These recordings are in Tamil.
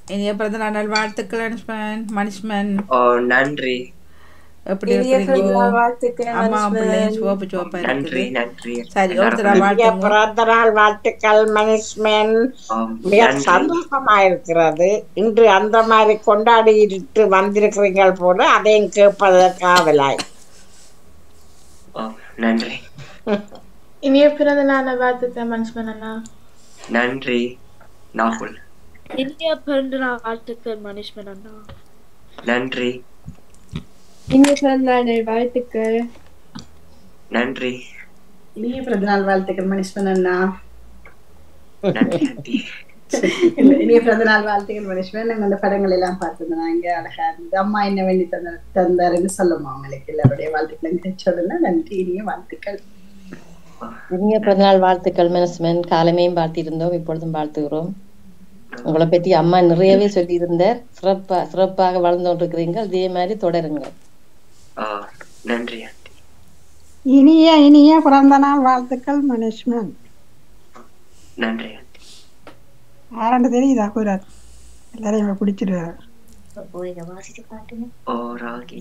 இனிய பிறந்த நாள் வாழ்த்துக்கள் மனுஷ்மன் மனுஷ்மன் ஓ நன்றி எப்படி இனிய இருக்கிறீங்க பிறந்தநாள் வாழ்த்துக்கள் அம்மா மனுஷ்மன். பிள்ளையும் சிவப்பு சிவப்பா நன்றி இருக்குது நன்றி சரி ஒருத்தரா எல்லாருக்கும் இனிய வாழ்த்துங்க பிறந்த நாள் வாழ்த்துக்கள் மனுஷ்மன் ஆம், மிக நன்றி சந்தோஷமா இருக்கிறது இன்று அந்த மாதிரி கொண்டாடிட்டு வந்திருக்கிறீர்கள் போல அதையும் கேட்பதற்கு ஆவலாய் ஓ, நன்றி இனிய பிறந்த நாள் வாழ்த்துக்கள் மனுஷ்மன் அண்ணா நன்றி நாகுல் இனிய பிறந்த நாள் வாழ்த்துக்கள் மனுஷ்மன் அண்ணா நன்றி இனிய பிறந்த நாள் வாழ்த்துக்கள் நன்றி இனிய பிறந்தநாள் வாழ்த்துக்கள் மனுஷ்மன் அண்ணா நன்றி ஆண்டி இல்ல, இனிய பிறந்தநாள் வாழ்த்துக்கள் மனுஷ்மன் நாங்க அந்த படங்கள் எல்லாம் பார்த்தோம் நாங்க அழகா இருந்தது அம்மா என்ன வேண்டி தந்த தந்தாருன்னு சொல்லுமா அவங்களுக்கு எல்லாருடைய வாழ்த்துக்களும் சொல்லுங்க நன்றி இனிய வாழ்த்துக்கள் இனிய பிறந்தநாள் வாழ்த்துக்கள் மனசுமன் காலமையும் வாழ்த்தியிருந்தோம் இப்பொழுதும் வாழ்த்துகிறோம் உங்களை பற்றி அம்மா நிறையவே சொல்லியிருந்தார் சிறப்பா சிறப்பாக வளர்ந்து கொண்டிருக்கிறீங்க இதே மாதிரி தொடருங்கள் ஆ, நன்றி ஆண்டி இனிய இனிய பிறந்த நாள் வாழ்த்துக்கள் மனுஷ்மன் நன்றி ஆண்டி யாராண்டு தெரியுதா கூறார் எல்லாரையும் இவ பிடிச்சிருவாரு வாசிச்சு காட்டுங்க ஓ ராகி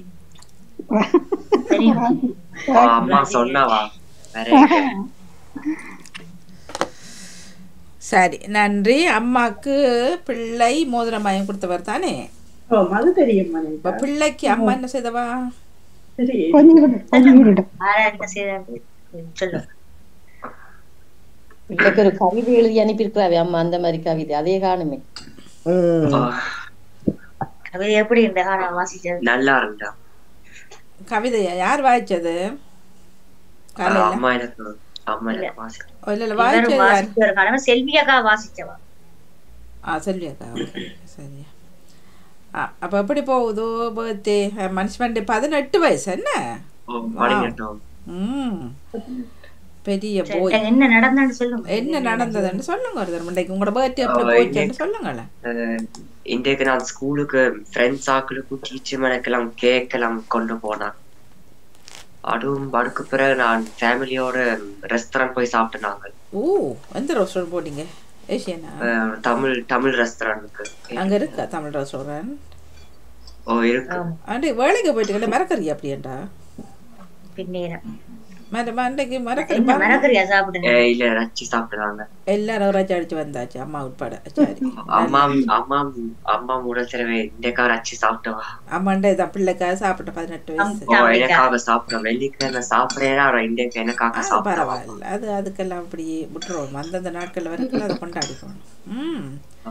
ஓ, அம்மா சொன்னவா வேற எங்க? சரி நன்றி அம்மாக்கு பிள்ளை மோதிரம் வாங்கி கொடுத்தவர் தானே ஓ அது தெரியும் இப்ப பிள்ளைக்கு அம்மா என்ன செய்தவா கொஞ்சம் விடு, கொஞ்சம் விடு. ஆராய்ச்சி செய்தாங்க சொல்லு பிள்ளைக்கு ஒரு கவிதை எழுதி அனுப்பியிருக்கிறாவே அம்மா அந்த மாதிரி கவிதை அதே காணுமே ஓ, கவிதை எப்படி இந்த ஆனா வாசிச்சது நல்லா இருந்தா கவிதையா யார் வாய்ச்சது ஆ, காலையில அம்மா எனக்கு அம்மா எனக்கு வாசி ஓ, இல்ல இல்ல இவரும் வாய்ச்சது யார் வாசிச்ச ஒரு காலம் செல்வி அக்கா வாசிச்சவா ஆ செல்வி அக்கா ஓகே சரி ஆ அப்போ எப்படி போகுதோ பர்த்டே மனுஷன் பதினெட்டு வயசு என்ன ஓ படிக்கட்டும் ம் பெரிய சரி, போய் என்ன நடந்ததுன்னு சொல்லுங்க என்ன நடந்ததுன்னு சொல்லுங்க ஒரு தடவை இன்றைக்கு உங்களோட பர்த்டே எப்படி ஓ, போயிடுச்சுன்னு இன்னைக்கு- சொல்லுங்களேன் அஹ், இன்றைக்கு நான் ஸ்கூலுக்கு ஃப்ரெண்ட்ஸ் ஆக்களுக்கும் டீச்சர் எனக்கெல்லாம் கேக் எல்லாம் கொண்டு போனேன் அதுவும் அதுக்கு பிறகு நான் ஃபேமிலியோட ரெஸ்டாரண்ட் போய் சாப்பிட்டேன் நாங்கள் ஓ எந்த ரெஸ்டாரண்ட் போட்டீங்க ஏஷியனா அஹ், தமிழ் தமிழ் ரெஸ்டாரண்ட்டுக்கு அங்க இருக்கா தமிழ் ரெஸ்டாரண்ட் ஓ இருக்கு ஆண்டி வேலைக்கு போயிட்டு மறக்கறியா அப்படியாண்டா பின்னேரம் மர மண்டைக்கு என்ன மறக்கறி மறக்கறியா சாப்பிடுங்க அஹ், இல்ல ரச்சி சாப்பிடுறாங்க எல்லாரும் ரச்சு அடிச்சு வந்தாச்சு அம்மா உட்பட சரி அம்மா அம்மா அம்மா முதல் தடவை இன்றைக்கா ரச்சி சாப்பிட்டவா அம்மாண்ட இதான் பிள்ளைக்காக சாப்பிட்ட பதினெட்டு வயசு ஓ எனக்காக சாப்பிட்டோம் வெள்ளிக்கிழமை சாப்பிடுறேன் ஆனா இன்றைக்கு எனக்காக அது சாப்பிட்டவா பரவாயில்ல அது அதுக்கெல்லாம் அப்படி விட்டுருவோம் அந்தந்த நாட்கள் வரைக்கும் அதை கொண்டாடிக்கணும் ம்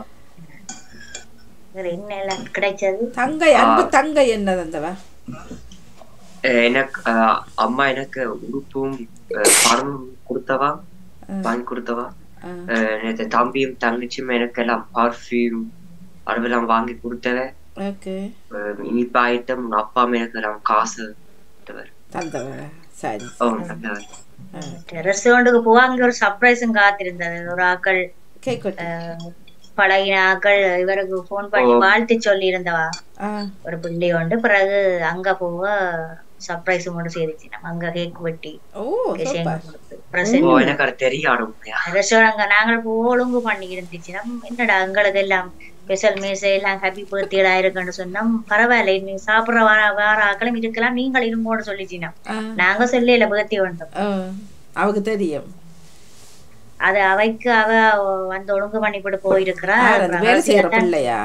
வேற என்ன எல்லாம் கிடைச்சது தங்கை அன்பு தங்கை என்னது அந்தவ அஹ், எனக்கு அஹ், அம்மா எனக்கு உடுப்பும் அஹ், பணமும் கொடுத்தவா வாங்கி கொடுத்தவா அஹ், அஹ், நேத்து தம்பியும் தங்கச்சியும் எனக்கு எல்லாம் பர்ஃப்யூம் அதுவெல்லாம் வாங்கி கொடுத்தவ ஓகே அஹ், இனிப்பு ஐட்டம் அப்பா அம்மா எனக்கு எல்லாம் காசு கொடுத்தவர். தந்தவ சரி ஓ நல்லவர் ரெஸ்டாரண்ட்டுக்கு போக அங்க ஒரு சர்ப்ரைஸும் காத்திருந்தது ஒரு ஆக்கள் கேக் அஹ், பழகின ஆக்கள் இவருக்கு போன் பண்ணி ஓ. வாழ்த்து வாழ்த்து சொல்லி இருந்தவா ஆ ஒரு பிள்ளை உண்டு பிறகு அங்க போக சர்ப்ரைஸ் மட்டும் செய்துச்சு நம்ம அங்க கேக் வெட்டி ஓ விஷயம் சூப்பர் கொடுத்து ஓ present எனக்கு அது தெரியாது உண்மையா ரெஸ்டாரண்ட் நாங்கள் இப்போ ஒழுங்கு பண்ணி இருந்துச்சு நம்ம என்னடா எங்களுக்கு எல்லாம் ஸ்பெஷல் மீஸ் எல்லாம் ஹாப்பி பர்த்டேடா இருக்குன்னு சொன்னோம் பரவாயில்ல நீ சாப்பிடுற வார வார ஆக்களும் இருக்கலாம் நீங்கள் இருங்கோன்னு சொல்லிச்சினா ஆ நாங்க சொல்லல பர்த்டே வந்தோம் ஆ, அவக்கு தெரியும் அது அவைக்கு அவ வந்து ஒழுங்கு பண்ணி போட்டு போயிருக்கிறா யார் அந்த வேலை செய்யற பிள்ளையா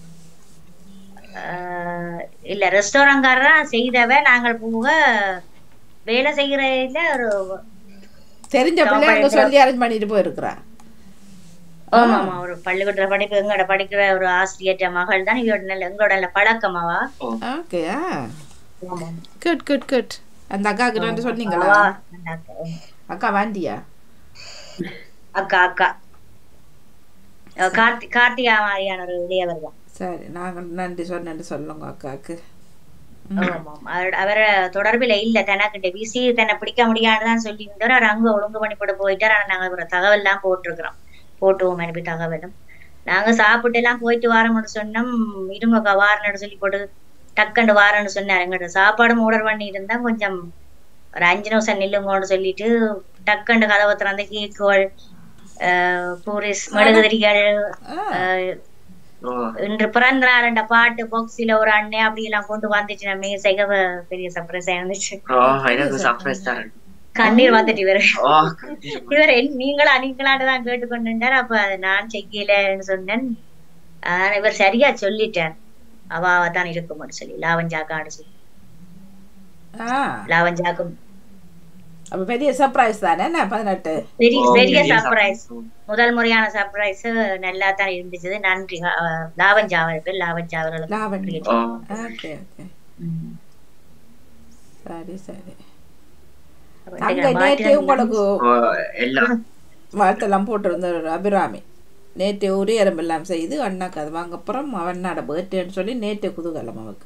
ஆஹ் இல்ல ரெஸ்டாரண்ட்காரரா செய்தவ நாங்கள் போக வேலை செய்யறதுல ஒரு தெரிஞ்ச பிள்ளை அங்க சொல்லி அரேஞ்ச் பண்ணிட்டு போயிருக்கிறா ஆமா ஆமா ஒரு பள்ளிக்கூடத்துல படிப்பு எங்களோட படிக்கிற ஒரு ஆசிரியற்ற மகள் தான் இவரோட நல்ல எங்களோட நல்ல பழக்கமாவா ஓகே குட் குட் குட் அந்த அக்காவுக்கு நன்றி சொன்னீங்களா அவா அந்த அக்கா. அக்கா வாண்டியா அக்கா அக்கா அவ கார்த்தி கார்த்திகா மாதிரியான ஒரு இளையவர் தான் சரி நாங்கள் நன்றி சொன்னேன்னு சொல்லுங்க அக்காவுக்கு ஆமாம். அவரோட- அவரை தொடர்பில் இல்ல தனக்கிட்ட பிசி தன்னை பிடிக்க முடியாதுதான் சொல்லி இருந்தார் அவர் அங்க ஒழுங்கு பண்ணி போட்டு போயிட்டார் ஆனா நாங்க ஒரு தகவல் எல்லாம் போட்டிருக்கிறோம் போட்டுவோம் அனுப்பி தகவலும் நாங்க சாப்பிட்டு எல்லாம் போயிட்டு வாரோம்னு சொன்னோம் இருங்கக்கா வாரன்னு சொல்லி போட்டு டக்குண்டு வாரன்னு சொன்னார் எங்கிட்ட சாப்பாடும் ஆர்டர் பண்ணி இருந்தா கொஞ்சம் ஒரு அஞ்சு நிமிஷம் நில்லுங்கன்னு சொல்லிட்டு டக்குண்டு கதவை திறந்து கேக்குகள் பூரிஸ் மெழுகுதிரிகள் ஆஹ், ஓ இன்று பிறந்த நாள் என்ற பாட்டு பாக்ஸில ஒரு அண்ணே அப்படி எல்லாம் கொண்டு வந்துச்சு நம்ம மிக பெரிய சர்ப்ரைஸா இருந்துச்சு ஓ எனக்கு சர்ப்ரைஸ் தரேன் கண்ணீர் வந்துட்டு இவரு ஓ இவர் என்- நீங்களா நீங்களான்னு தான் கேட்டுக்கொண்டுட்டார் அப்ப அதை நான் செக்கிலன்னு சொன்னேன் ஆனா இவர் சரியா சொல்லிட்டார் அவ அவ தான் இருக்கும்னு சொல்லி லாவஞ்சாக்கான்னு சொல்லி ஆ லாவஞ்சாக்கும் அப்ப பெரிய சர்ப்ரைஸ் தானே என்ன பதினெட்டு பெரிய ஓ, பெரிய பெரிய சர்ப்ரைஸ் surprise. முதல் முறையான சர்ப்ரைஸ் நல்லா தான் இருந்துச்சு நன்றி அஹ், லாவஞ்சா அவர் பேர் லாவஞ்சா அவர்களுக்கு லாவண்யா ஓ ஓகே ஓகே ம். சரி சரி அப்ப அங்க இன்னைக்கு நான் நேற்று மாட்டினது உங்களுக்கு ஓ, எல்லாம் வாழ்த்தெல்லாம் போட்டிருந்த ஒரு அபிராமி நேற்று ஒரே எறும்பெல்லாம் செய்து அண்ணாக்கு அது வாங்க அப்புறம் அவனோட பர்த்டேன்னு சொல்லி நேற்று குதூகலம் அவக்கு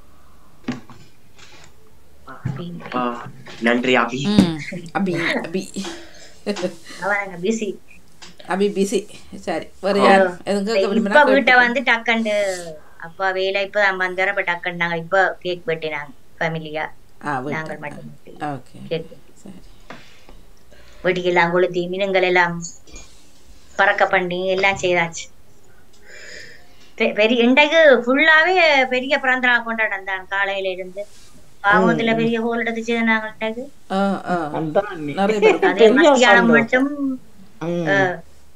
ஓ, நன்றி அபி அபி அபி அவன் பிஸி அபி பிசி சரி வேற யார் எதுவும் கேட்க இப்ப விரும்பினா வீட்டை கேட்டுக்கோ. வந்து டக்கண்டு அப்பா வேலை இப்ப வந்தார இப்ப டக்கண்டு நாங்க இப்ப கேக் வெட்டினாங்க ஃபேமிலியா ஆ நாங்கள் வீட்டு மட்டும் ஓகே கேக் சரி வெட்டிக்கு எல்லாம் கொளுத்தி மீனுங்கள் எல்லாம் பறக்க பண்ணி எல்லாம் செய்தாச்சு பெ- பெரிய இன்றைக்கு ஃபுல்லாவே பெரிய பிறந்த நாள் கொண்டாடம் தான் காலையில இருந்து பாவத்துல பெரிய ஹோல் எடுத்து செய்தாங்க இன்றைக்கு ஆ ஆ அதான் நிறைய பேர் அதே பெரிய மத்தியானம் சந்தோஷம். மட்டும் ம். அஹ்,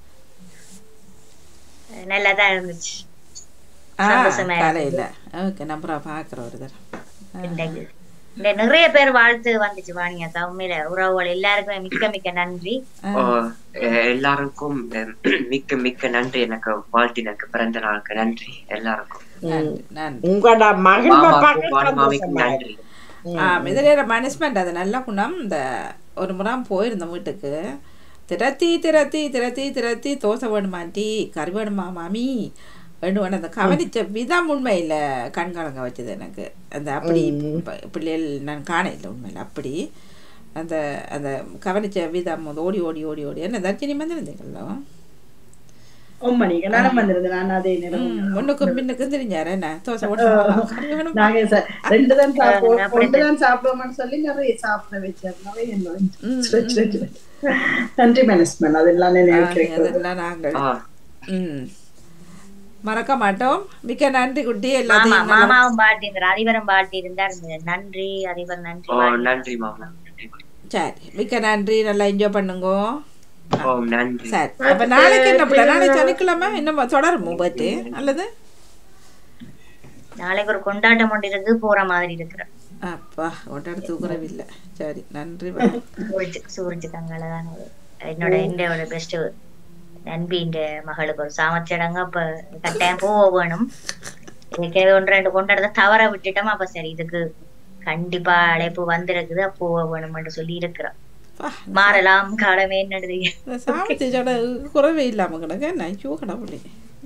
நல்லா தான் இருந்துச்சு ஆ சந்தோஷமா காலையில் ஓகே நம்புறா பார்க்குறோம் ஒரு தடவை இன்றைக்கு இந்த நிறைய பேர் வாழ்த்து வந்துச்சு வாணியாக்கா உண்மையில உறவுகள் எல்லாருக்குமே மிக்க மிக்க நன்றி ஓ, எ- எல்லாருக்கும் எம், மிக்க மிக்க நன்றி எனக்கு வாழ்த்தினக்கு பிறந்த நாளுக்கு நன்றி எல்லாருக்கும் நன்றி நன்றி உங்களோட மகிழ்வை மாமாக்கும் பார்க்க வாணிமாமிக்கும் சந்தோஷமா நன்றி ஆ இதில் மேனேஜ்மெண்ட் அது நல்லா குணம் இந்த ஒரு முறை போயிருந்தோம் வீட்டுக்கு திரத்தி திரத்தி திரத்தி திரத்தி தோசை வேணுமாண்டி கறி வேணுமா மாமி வேணும் அந்த கவனிச்ச விதம் உண்மையில் கண்கலங்க வச்சது எனக்கு அந்த அப்படி ப- பிள்ளைகள் நான் காண இல்லை உண்மையில் அப்படி அந்த அந்த கவனிச்ச விதம் அது ஓடி ஓடி ஓடி ஓடி என்ன தர்ஜினி வந்திருந்தீங்களோ உண்மை நீங்க நானும் வந்திருந்தேன் நான் அதே நேரம் முன்னுக்கும் பின்னுக்கும் தெரிஞ்சாரு என்ன தோசை வேணுமா கறி வேணுமா நாங்க ச- ரெண்டு தான் சாப்பிடுவோம் ஒன்று தான் சாப்பிடுவோம்னு சொல்லி நிறைய சாப்பிட வச்சார் நிறைய என்ன நன்றி மேனேஜ்மெண்ட் அதெல்லாம் நினைக்கிறேன் அதெல்லாம் நாங்கள் ஆ, ம் மறக்க மாட்டோம் மிக்க நன்றி குட்டி மாமா எல்லாத்தையும் நல்லா- மாமாவும் பாட்டி இருந்தார் அதிபரும் பாட்டி இருந்தார் நன்றி அதிபர் நன்றி ஓ பாட்டி. நன்றி மாமா நன்றி சரி மிக்க நன்றி நல்லா என்ஜாய் பண்ணுங்க ஓ நன்றி சரி அப்ப நாளைக்கு என்ன பிள்ளை நாளைக்கு சனிக்கிழமை என்ன தொடரும் பர்த்டே அல்லது நாளைக்கு ஒரு கொண்டாட்டம் ஒன்று இருக்கு போற மாதிரி இருக்கிறேன் அப்பா ஒன்றாட தூக்குறவில்லை சரி நன்றி வணக்கம். சூரிச்சு சூரிச்சு தங்கலதான் ஒரு என்னோட என்னோட பெஸ்ட் நண்பி இந்த மகளுக்கு ஒரு சாமச்சடங்கு அப்ப கட்டாயம் போக வேணும் ஏற்கனவே ஒன்று ரெண்டு கொண்டாடத்தை தவற விட்டுட்டோம் அப்ப சரி இதுக்கு கண்டிப்பா அழைப்பு வந்திருக்குது அப்ப போக வேணும்னு சொல்லி இருக்கிறோம் அப்பா, மாறலாம் காலமே என்னது இந்த சாமத்தியோட குறவே இல்லாம கிடக்க என்ன ஐயோ கடவுளே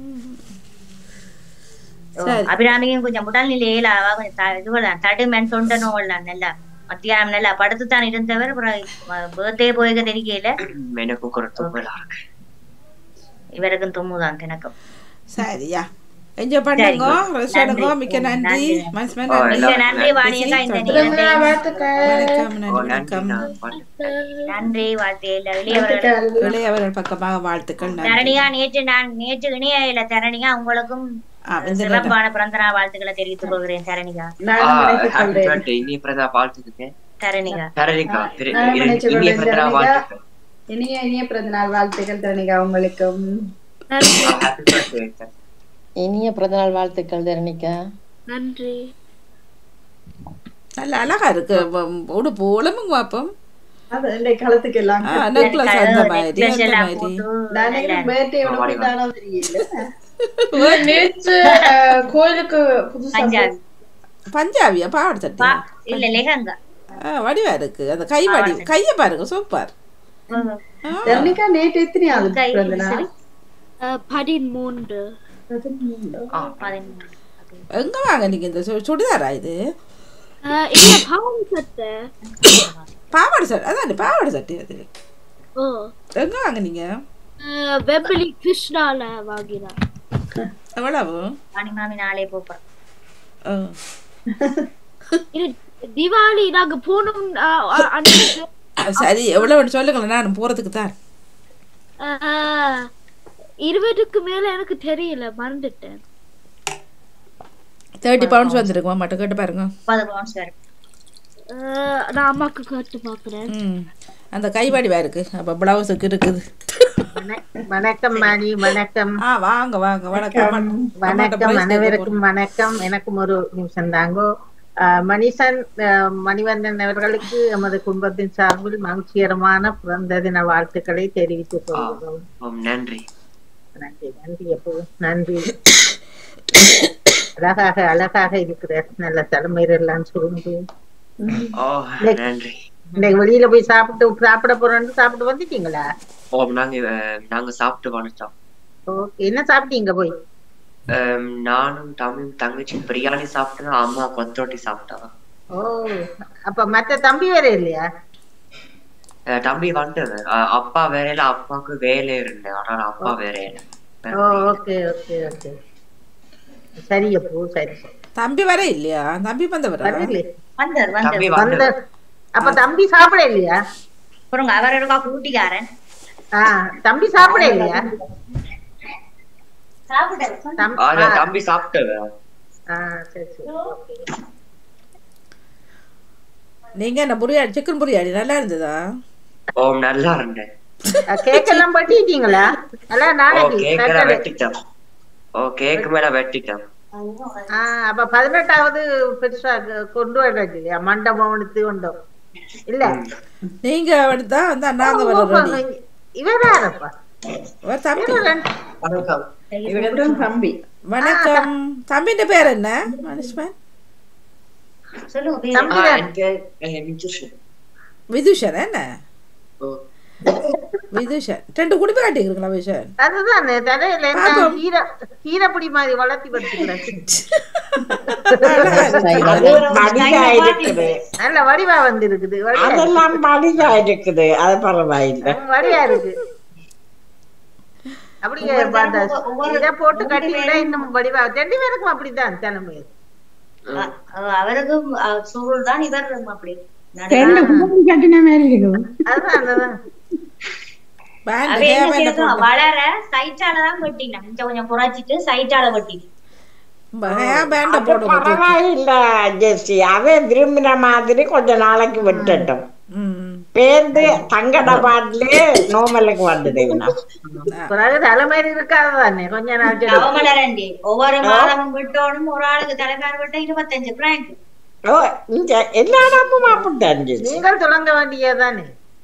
சரி. அபிராமியும் கொஞ்சம் உடல்நிலையில அவ கொஞ்சம் த- இதுவெல்லாம் தடுமன் தொண்ட நோவெல்லாம் நல்லா மத்தியானம் நல்லா படுத்து தான் இருந்தவர் பர்த்டே போய்க்க தெரியல எனக்கும் ஒரு தும்மலா இருக்கு இவருக்கும் தும்முதான் எனக்கும் சரியா என்ஜாய் பண்ணுங்க சரி. ரெஸ்ட் எடுங்க நன்றி. மிக்க நன்றி நன்றி. மனசுமே ஓ, நன்றி மிக்க நன்றி வாணியக்கா இந்த தொடர்ந்து. நேரத்தை வாழ்த்துக்கள் வணக்கம் ஓ நன்றி நன்றி வணக்கம் நான் வாழ்த்து- நன்றி வாழ்த்தையில இளையவர்கள் இளையவர்கள் பக்கமாக வாழ்த்துக்கள் நன்றி தரணியா நேற்று நான் நேற்று இணையில தரணியா உங்களுக்கும் ஆ, இந்த நேரம். சிறப்பான பிறந்த நாள் வாழ்த்துக்களை தெரிவித்துக் கொள்கிறேன் தரணிகா ஆ, நானும் நினைத்துக் happy கொண்டேன் birthday. இனிய பிறந்த நாள் வாழ்த்துக்கு தரணிகா தரணிக்கா திரு- நான் இனி- நினைச்சுக் இனிய கொண்டேன் பிறந்த நாள் தரணிகா. வாழ்த்துக்கள் இனிய இனிய பிறந்த நாள் வாழ்த்துக்கள் தரணிகா உங்களுக்கும் ஹாப்பி பர்த்டே இனிய பிறந்தநாள் வாழ்த்துக்கள் தரணிக்கா நன்றி நல்ல அழகா இருக்கு வ- உடுப்பு உடம்புங்க பாப்போம் அது இந்த காலத்துக்கு எல்லாம் நெக்லஸ் அந்த மாதிரி necklace அந்த எல்லாம் மாதிரி போட்டு நான் நல்லா பேர்டே ஆ, வாடி, விட்டானோ தெரியல நேற்று அஹ், கோயிலுக்கு புதுசா பஞ்சாபி பஞ்சாபியா பாவாடை சட்டை பா இல்ல லெஹங்கா ஆ, வடிவா இருக்கு அந்த கை வடி கைய பாருங்க சூப்பர் ஆ, தரணிகா நேற்று எத்தனையாவது கை பிறந்த நாள் சரி. அஹ், பதிமூன்று பதிமூணு. எங்க வாங்க நீங்க இந்த சு- சுடிதாரா இது அஹ், இல்ல பாவம் சட்டை பாவாடை சட்டை அதான் பாவாடை சட்டை அது ஓ எங்க வாங்க நீங்க அஹ், வெம்பலி கிருஷ்ணால வாங்கினார் எவ்வளவு வாணி மாமி நாளே போப்போம் ஆ. இது தீபாவளி நாங்க போனோம் அஹ், அஹ், அன்னைக்கு சரி எவ்வளவுன்னு சொல்லுங்களேன் நான் போறதுக்கு தான் அஹ், இருபதுக்கு மேல எனக்கு தெரியல மறந்துட்டேன் தேர்ட்டி பவுண்ட்ஸ் வந்துருக்குமா மட்டும் கேட்டு பாருங்க முப்பது பவுன்ஸ் வரும் அஹ், நான் அம்மாக்கு கேட்டு பாக்குறேன் ம் அந்த கைவாடி இருக்கு அப்போ ப்ளவுஸுக்கு இருக்குது வணக்கம் மணி வணக்கம் ஆ வாங்க வாங்க வணக்கம் அம்மாட்ட வணக்கம் prize கேட்க அனைவருக்கும் வணக்கம் எனக்கும் ஒரு நிமிஷம் தாங்கோ ஆஹ் மணிசன் ஆஹ் மணிவண்ணன் அவர்களுக்கு எமது குடும்பத்தின் சார்பில் மகிழ்ச்சிகரமான பிறந்த தின வாழ்த்துக்களை தெரிவித்துக் கொள்கிறோம் ஓம் நன்றி நன்றி நன்றி எப்போ நன்றி அழகாக அழகாக இருக்கிறார் நல்ல தலைமையெல்லாம் சுருண்டு ஓ இன்னைக்கு- நன்றி இன்னைக்கு வெளியில போய் சாப்பிட்டு சாப்பிட போறோம்னு சாப்பிட்டு வந்துட்டீங்களா ஓம் நாங்க அஹ், நாங்க சாப்பிட்டு வந்துட்டோம் ஓகே என்ன சாப்பிட்டீங்க போய் அஹ், நானும் தம்பியும் தங்கச்சி பிரியாணி சாப்பிட்டோம் அம்மா கொத்தரோட்டி சாப்பிட்டாங்க ஓ அப்ப மத்த தம்பி வேற இல்லையா அஹ், தம்பி வந்துட்டு அஹ், அப்பா வேலையில அப்பாவுக்கு வேலை இருந்து ஆனால் அப்பா வேலையில ஓ ஓகே ஓகே ஓகே சரி அப்போ சரி சரி. தம்பி வர இல்லையா தம்பி வந்தவரா வரலையே வந்தார் தம்பி வந்தார் வந்த வந்து அப்ப தம்பி சாப்பிட இல்லையா அப்புறம் அவர் இருக்கா கூட்டிக்காரன் ஆ தம்பி சாப்பிட இல்லையா சாப்பிட தம்- ஆ, ஆ, தம்பி சாப்பிட்டவ ஆ, சரி சரி ஓகே. நீங்க என்ன புரியாடி சிக்கன் புரியாடி நல்லா இருந்ததா ஓம் நல்லா இருந்தேன் ஆ, கேக் எல்லாம் பட்டிட்டீங்களா எல்லாம் ஓ நாளைக்கு கேக் எல்லாம் Saturday. வெட்டிட்டோம் ஓ கேக் மேல வெட்டிட்டோம் ஆ, அப்ப பதினெட்டாவது பெருசா கொண்டு வர்றது இல்லையா மண்டபம் எடுத்து கொண்டோம் இல்ல நீங்க எடுத்தா வந்து நாங்க வர ரெடி இவர் யாரப்பா ஒரு தம்பி இவர் ரெண்டு- வணக்கம் இவர்தான் தம்பி வணக்கம் தம்பிന്റെ பேர் என்ன மனுஷ்மன் சொல்லுங்க பேரு. தம்பி ஆ, தான். என் பேர் அஹ், நிதிஷன். விதுஷன் என்ன ஓ விதுஷன் ரெண்டு குடும்பம் காட்டிக்கிறீங்களா விதுஷன் அதுதான் தலையில என்ன பாப்போம். கீரை கீரைப்பொடி மாதிரி வளர்த்தி படுத்துக்கிறேன் அது மடிதா இருக்குது நல்ல வடிவா வந்திருக்குது வடிவா இருக்கு. அதெல்லாம் மடிதா இருக்குது அது பரவாயில்லை வடிவா இருக்கு அப்படியே பார்த்தா இதை போட்டு கட்டி விட இன்னும் வடிவா ரெண்டு பேருக்கும் அப்படித்தான் தலைமை அ- அ- அவருக்கும் சூழல் தான் இவர் அப்படி ரெண்டு குடும்பம் கட்டின மாதிரி இருக்குது அதுதான் அதுதான் பேண்ட் அவ என்ன தேவை என்ன செய்யணும் வளர சைட்டால தான் வெட்டினேன் கொஞ்சம் கொஞ்சம் குறைச்சிட்டு சைட்டால வெட்டினேன் பேண்ட அது போடுங்க தூக்கி. பரவாயில்ல ஜெஸ்டி அவன் விரும்பின மாதிரி கொஞ்ச நாளைக்கு விட்டுட்டோம் ம். பேருந்து தங்கட பாட்டிலே நோமலுக்கு வந்துடுவினா பிறகு தலைமையில் இருக்காது கொஞ்ச நாள் சரி. அவமலரண்டி ஒவ்வொரு மாதமும் விட்டோனும் ஒரு ஆளுக்கு தலைமையார் விட்ட இருபத்தஞ்சு பிராங்க் ஓ இங்க எல்லா இடமும் அப்படித்தான் ஜெஸ்டி நீங்கள் தொடங்க வேண்டியதானே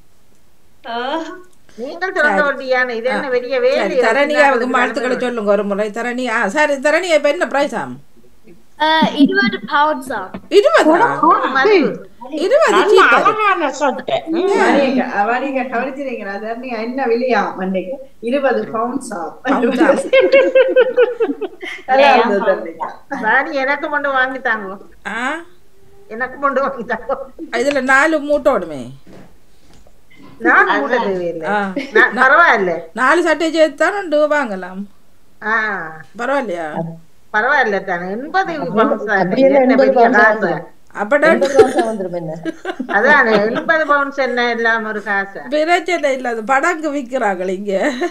நீங்கள் தொடங்க வேண்டியான இது என்ன பெரிய வேலை சரி தரணியாவுக்கு வாழ்த்துக்களை சொல்லுங்க ஒரு முறை தரணி ஆ சரி தரணி இப்ப என்ன பிரைஸ் ஆம் அஹ், இருபது பவுண்ட்ஸா இருபதா இருபது நல்ல cheap அது. அழகான சொட்டு அவரீங்க அவரீங்க கவனிச்சிருக்கீங்களா அதான் நீங்க என்ன விலையா அன்னைக்கு இருபது பவுண்ட்ஸ் Pounds ஆ? நல்லா இருந்தது அன்னைக்கு. ராணி எனக்கு கொண்டு வாங்கி தாங்க ஆ எனக்கு கொண்டு வாங்கி தாங்க இதுல நாலு மூட்டோடுமே நான் கூட தேவையில்லை ஆ. நான் பரவாயில்ல நாலு சட்டை சேர்த்து தான் உண்டு வாங்கலாம் ஆ பரவாயில்லையா பரவாயில்ல தானே எண்பது பவுன்ஸ் தான் அப்படியே என்ன எண்பது பெரிய பவுன்ஸ் காசு வந்துரும். அப்படா எண்பது வருஷம் வந்துரும் என்ன அதான் எண்பது பவுன்ஸ் என்ன இல்லாம ஒரு காசு பிரச்சனை இல்ல அது படங்கு விக்கிறாங்க இங்க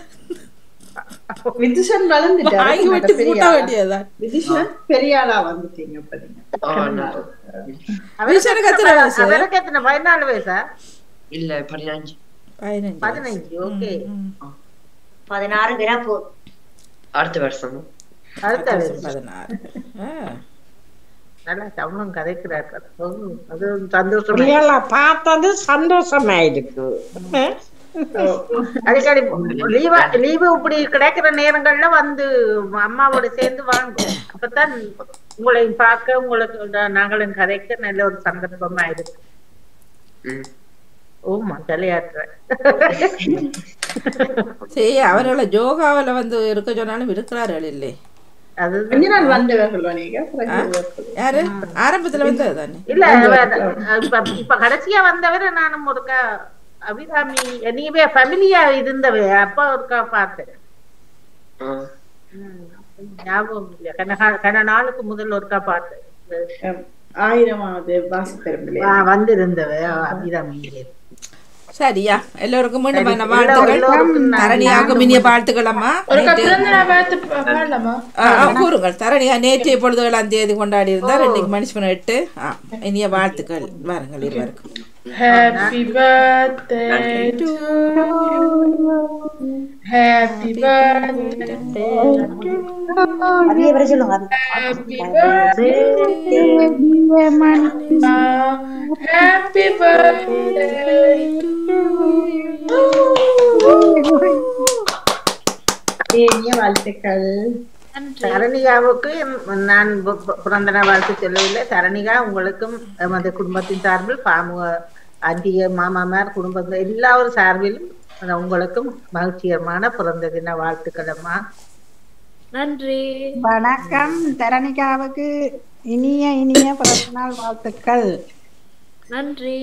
விதுஷன் வளர்ந்துட்டாரு வாங்கி நல்ல வச்சு பெரிய கூட்ட ஆளா. வேண்டியதுதான் விதுஷன் பெரிய ஆளா வந்துட்டீங்க இப்ப நீங்க ஆ, நான் விதுஷனுக்கு எத்தனை வயசு? அவருக்கு எத்தனை பதினாலு வயசா இல்ல பதினஞ்சு பதினஞ்சு பதினஞ்சு ஓகே பதினாறு பிறப்பு அடுத்த வருஷம் அடுத்த வயசு பதினாறு ஆ. நல்லா தமிழும் கதைக்கிறார்கள் ஓ, அது சந்தோஷமா பிள்ளைகளை பார்த்தது சந்தோஷமா இருக்கு அடிக்கடி லீவா லீவு இப்படி கிடைக்கிற நேரங்கள்ல வந்து அம்மாவோட சேர்ந்து வாங்க அப்பதான் உங்களை பார்க்க உங்களுக்கு நா- நாங்களும் கதைக்க நல்ல ஒரு சந்தர்ப்பமா இருக்கு ம். ஓமா தலையாட்டுறேன் சரி அவர்களை ஜோகாவில் வந்து இருக்க சொன்னாலும் இருக்கிறார்கள் இல்லை அது கொஞ்ச நாள் வந்தவர்களோ நீங்க ஆ? யாரு ஆரம்பத்துல வந்து தானே இல்ல அவ- இப்ப இப்ப கடைசியா வந்தவரை நானும் ஒருக்கா அபிராமி நீவே ஃபேமிலியா இருந்தவ அப்ப ஒருக்கா பார்த்தேன் ஆ. ம், ஞாபகம் இல்ல கன கா- கன நாளுக்கு முதல் ஒருக்கா பார்த்தேன் ஆயிரமாவது வாசப்பெரும்பிள்ளை ஆ, வந்திருந்தவ அபிராமி சரியா எல்லோருக்கும் மீண்டும் சரி, என்ன எல்லா- வாழ்த்துக்கள் எல்லோருக்கும் நான் தரணியாகும் இனிய வாழ்த்துக்கள் அம்மா ஒரு நேற்று- பிறந்த நாள் வாழ்த்து பா- பாடலாமா ஆ, ஆ, கூறுங்கள் தரணியா நேற்றைய பொழுது ஏழாம் தேதி கொண்டாடி இருந்தார் இன்னைக்கு மனுஷன் எட்டு ஆ, இனிய வாழ்த்துக்கள் வாருங்கள் இருவருக்கும் Happy birthday to you. Happy birthday to you. அதே வரை சொல்லுங்க Happy birthday dear Manima. Happy birthday to you. இனிய வாழ்த்துக்கள் தரணிகாவுக்கு நான் பு- பு- பிறந்த நாள் வாழ்த்து சொல்லவில்லை தரணிகா உங்களுக்கும் எமது குடும்பத்தின் சார்பில் பாமுக அண்டிய மாமாமார் குடும்பத்தில் எல்லாரும் சார்பிலும் அந்த உங்களுக்கும் மகிழ்ச்சிகரமான பிறந்த தின வாழ்த்துக்கள் அம்மா நன்றி வணக்கம் தரணிகாவுக்கு இனிய இனிய பிறந்தநாள் வாழ்த்துக்கள் நன்றி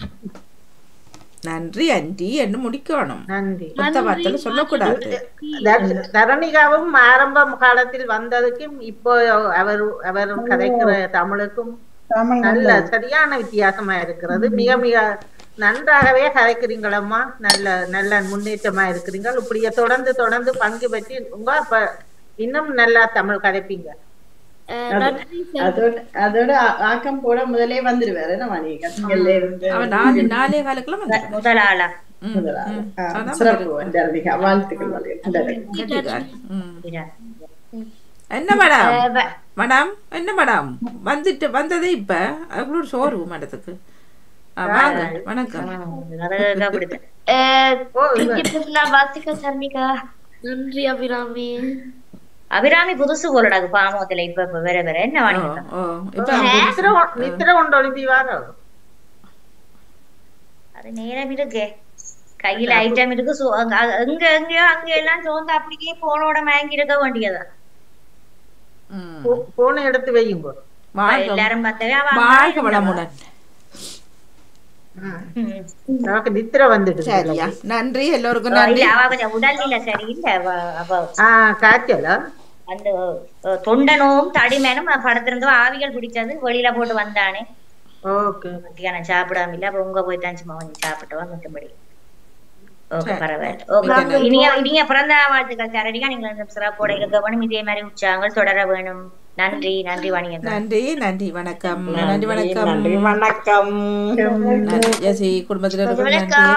நன்றி அண்டி என்று முடிக்கணும் நன்றி மொத்த வார்த்தையில சொல்லக்கூடாது தர- தரணிகாவும் ஆரம்ப காலத்தில் வந்ததுக்கும் இப்போ அவர் அவர் கதைக்கிற தமிழுக்கும் தமிழ் நல்ல நல்லது. சரியான வித்தியாசமா இருக்கிறது மிக மிக நன்றாகவே கதைக்கிறீங்களம்மா நல்ல நல்ல முன்னேற்றமா இருக்கிறீங்க இப்படியே தொடர்ந்து தொடர்ந்து பங்கு பெற்று உங்க அப்ப இன்னும் நல்லா தமிழ் கதைப்பீங்க அஹ், அது- நன்றி செல்வி. அதோட அதோட ஆ- ஆக்கம் போட முதலே வந்துருவாரு என்ன மணி கத்துக்கள்ல இருந்து அவன் நாலு நாலே காலுக்குள்ள வந்துட்டான். முதல் ஆளா ம், முதலாளி. ம். ஆ, அதான் சிறப்பு முதல். தரணிகா வாழ்த்துக்கள் வாழ்த்துக்கள் கெட்டிக்காரி. ம். இதா. என்ன மேடம் அஹ் வ- மேடம் என்ன மேடம் வந்துட்டு வந்ததே இப்ப அவங்களோட சோர்வு மேடத்துக்கு ஆ, வாங்க வணக்கம் அது அப்படித்தான். அஹ், ஓ, இனிய பிறந்தநாள் வாழ்த்துக்கள் சர்மிகா நன்றி அபிராமி அபிராமி புதுசு போலடா அது பாமோத்துல இப்ப இப்ப வேற வேற என்ன ஓ, வாணி ஓ, இப்ப நித்திர கொ- நித்திர கொண்டு ஒளிம்பி வாங்க அது நேரம் இருக்கு கையில ஐட்டம் இருக்கு சோ அங்க அங்க- எங்க எங்கயோ அங்க எல்லாம் சோர்ந்து அப்படியே போனோட வாங்கி இருக்க வேண்டியதா ம். போனை எடுத்து வையுங்க வாழ்க எல்லாரும் பார்த்தவே அவ அம்மா வாழ்க இருந்தவ. வளமுடன் ம். நமக்கு நித்திர வந்துடுது சரியா நன்றி எல்லோருக்கும் இல்ல, நன்றி அவ கொஞ்சம் உடல் இல்ல சரி இல்ல அவ- அவ ஆஹ் காய்ச்சலா அந்த அஹ், தொண்டனும் தடிமேனும் படத்திலிருந்து ஆவிகள் பிடிச்சது வெளியில போட்டு வந்தானே ஓகே மத்தியானம் சாப்பிடாம இல்ல அப்ப உங்க போய் தான் சும்மா கொஞ்சம் சாப்பிட்டு வா மற்றபடி ஓகே சரி. பரவாயில்ல மிக்க ஓகே நன்றி. இனிய இனிய பிறந்த நாள் வாழ்த்துக்கள் சாரடிக்கா நீங்கள் சிறப்போட இருக்க வேணும் இதே மாதிரி உற்சாகங்கள் தொடர வேணும் நன்றி நன்றி வாணியக்கா நன்றி நன்றி வணக்கம் நன்றி வணக்கம் நன்றி வணக்கம் நன்றி ஜெசி குடும்பத்தினருக்கு வணக்கம். நன்றி